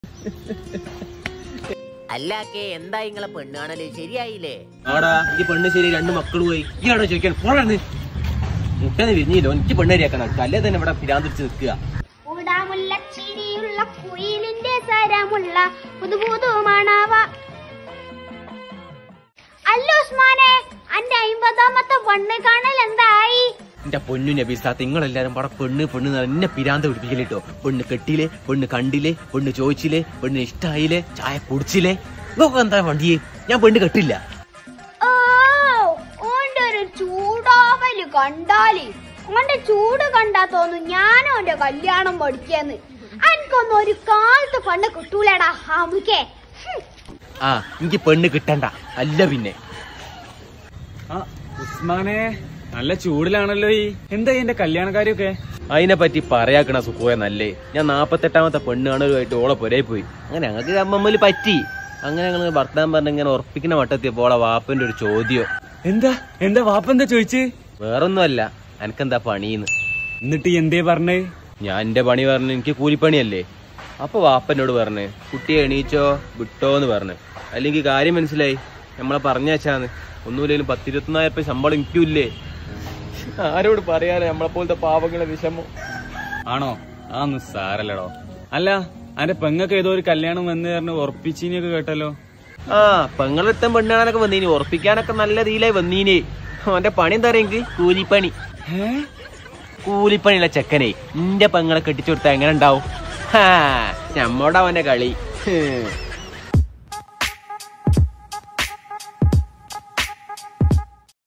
അല്ലാക്കെ എന്താ ഇങ്ങളെ പെണ്ണ് കാണല് ശരിയായില്ലേ ആടാ ഈ പെണ്ണ് ശരി രണ്ട് മക്കൾ പോയി ഇയാണോ ചോദിക്കാൻ പോടാന്ന് മുട്ടന്ന് വിരിഞ്ഞില്ലോ എനിക്ക് പെണ്ണരിയാക്കണം കല്ലേ തന്നെ ഇവിടെ പിരാന്തിച്ച് നിൽക്കുക ഊടാമുള്ള ചിരിയുള്ള കുയിലിന്റെ സരമുള്ള പുതുപുതു മണവ അല്ല ഉസ്മാനെ അന്റെ അമ്പതാമത്തെ വണ്ണ് കാണൽ എന്തായി എന്റെ പൊന്നു നബീസാത്ത നിങ്ങളെല്ലാരും പട പെണ്ണ് പെണ്ണ് എന്ന് പറഞ്ഞ് എന്നെ പിരാന്ത് പിടിപ്പിക്കലിട്ടോ പെണ്ണ് കെട്ടിയില്ലേ പെണ്ണ് കണ്ടില്ലേ പെണ്ണ് ചോദിച്ചില്ലേ പെണ്ണ് ഇഷ്ടായില്ലേ ചായ കുടിച്ചില്ലേ ഇതൊക്കെ എന്താ വണ്ടിയെ ഞാൻ പെണ്ണ് കെട്ടില്ല ഓ ഓന്റെ ഒരു ചൂടാവല് കണ്ടാല് ഓന്റെ ചൂട് കണ്ടാ തോന്നും ഞാനും ഓന്റെ കല്യാണം പഠിച്ചെന്ന് എനിക്കൊന്നും ഒരു കാലത്ത് പെണ്ണ് കിട്ടൂലടാ ഹമുക്കേ ആ എനിക്ക് പെണ്ണ് കിട്ടണ്ട അല്ല പിന്നെ ആ ഉസ്മാനെ നല്ല ചൂടിലാണല്ലോ ഈ എന്താ എന്റെ കല്യാണക്കാരിയൊക്കെ അതിനെ പറ്റി പറയാക്കണ സുഖോയ നല്ലേ ഞാൻ നാപ്പത്തെട്ടാമത്തെ പെണ്ണ് കാണലുമായിട്ട് ഓളെ പൊരേ പോയി അങ്ങനെ ഞങ്ങൾക്ക് അമ്മമ്മല് പറ്റി അങ്ങനെ ഞങ്ങൾ ഭർത്താൻ പറഞ്ഞ ഇങ്ങനെ ഉറപ്പിക്കുന്ന വട്ടത്തിയപ്പോ ഓളെ വാപ്പന്റെ ഒരു ചോദ്യം എന്താ എന്താ വാപ്പ എന്താ ചോദിച്ച് വേറൊന്നുമല്ല എനക്കെന്താ പണിന്ന് എന്നിട്ട് ഈ എന്തേ പറഞ്ഞേ ഞാൻ എന്റെ പണി പറഞ്ഞു എനിക്ക് കൂലിപ്പണിയല്ലേ അപ്പൊ വാപ്പനോട് പറഞ്ഞു കുട്ടിയെ എണീച്ചോ വിട്ടോന്ന് പറഞ്ഞു അല്ലെങ്കിൽ കാര്യം മനസ്സിലായി നമ്മളെ പറഞ്ഞാച്ചാന്ന് ഒന്നുമില്ലെങ്കിലും പത്തിരുപത്തിനായിരം രൂപ ശമ്പളം എനിക്കില്ലേ ആരോട് പറയാനേ നമ്മളെ പോലത്തെ പാവങ്ങളെ വിഷമം ആണോ ആ ഒന്നും സാരല്ലടോ അല്ല അന്റെ പെങ്ങക്ക് ഏതോ ഒരു കല്യാണം വന്ന് പറഞ്ഞ് ഉറപ്പിച്ചീനൊക്കെ കേട്ടല്ലോ ആ പെങ്ങളെത്തും പെണ്ണാനൊക്കെ വന്നീനി ഉറപ്പിക്കാനൊക്കെ നല്ല രീതിയിലായി വന്നീനി അവന്റെ പണി എന്താ പറയാ എനിക്ക് കൂലിപ്പണി ഏ കൂലിപ്പണിയുള്ള ചെക്കനെ നിന്റെ പെങ്ങളെ കെട്ടിച്ചു കൊടുത്താ എങ്ങനെ ഉണ്ടാവും ഹാ നമ്മോട് അവന്റെ കളി ഹ്.